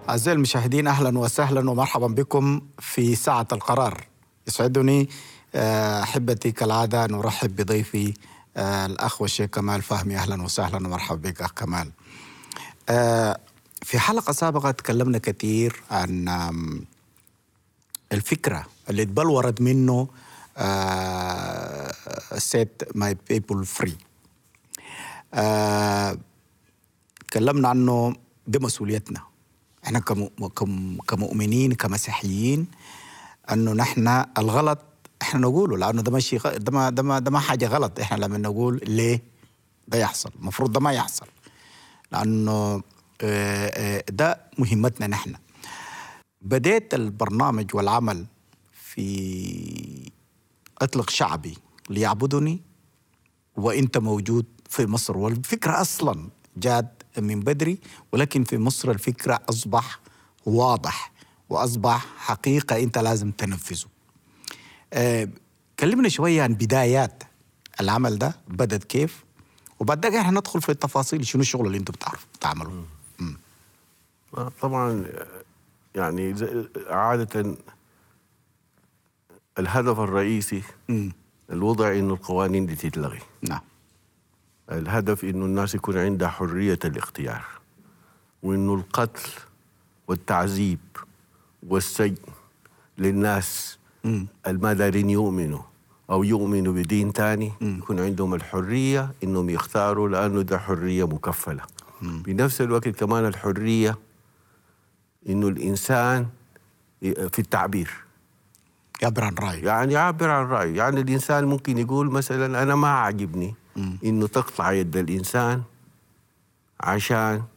أعزائي المشاهدين أهلا وسهلا ومرحبا بكم في ساعة القرار يسعدني آه، أحبتي كالعادة أن أرحب بضيفي آه، الأخ والشيخ كمال فهمي أهلا وسهلا ومرحبا بك أخ كمال آه، في حلقة سابقة تكلمنا كثير عن آم، الفكرة اللي تبلورت منه سيت ماي بيبل فري تكلمنا عنه دي مسؤوليتنا احنا كم كم كمؤمنين كمسيحيين انه نحن الغلط احنا نقوله لانه ده ماشي غ- ده ما ده ما ده ما حاجه غلط احنا لما نقول ليه ده يحصل المفروض ده ما يحصل لانه آه، آه، ده مهمتنا نحن بديت البرنامج والعمل في اطلق شعبي ليعبدني وانت موجود في مصر والفكره اصلا جات من بدري ولكن في مصر الفكره اصبح واضح واصبح حقيقه انت لازم تنفذه. آه كلمنا شويه عن بدايات العمل ده بدت كيف وبعد ذلك احنا ندخل في التفاصيل شنو الشغل اللي انتم بتعرفوا تعملوا. آه، طبعا يعني زي- عادة الهدف الرئيسي مم. الوضع انه القوانين دي تتلغي نعم الهدف انه الناس يكون عندها حرية الاختيار وانه القتل والتعذيب والسجن للناس مم. الما دارين يؤمنوا او يؤمنوا بدين تاني يكون عندهم الحرية انهم يختاروا لانه ده حرية مكفلة بنفس الوقت كمان الحرية انه الانسان ي- في التعبير يعبر عن رايه يعني يعبر عن رأيه يعني الإنسان ممكن يقول مثلا أنا ما عجبني إنه تقطع يد الإنسان عشان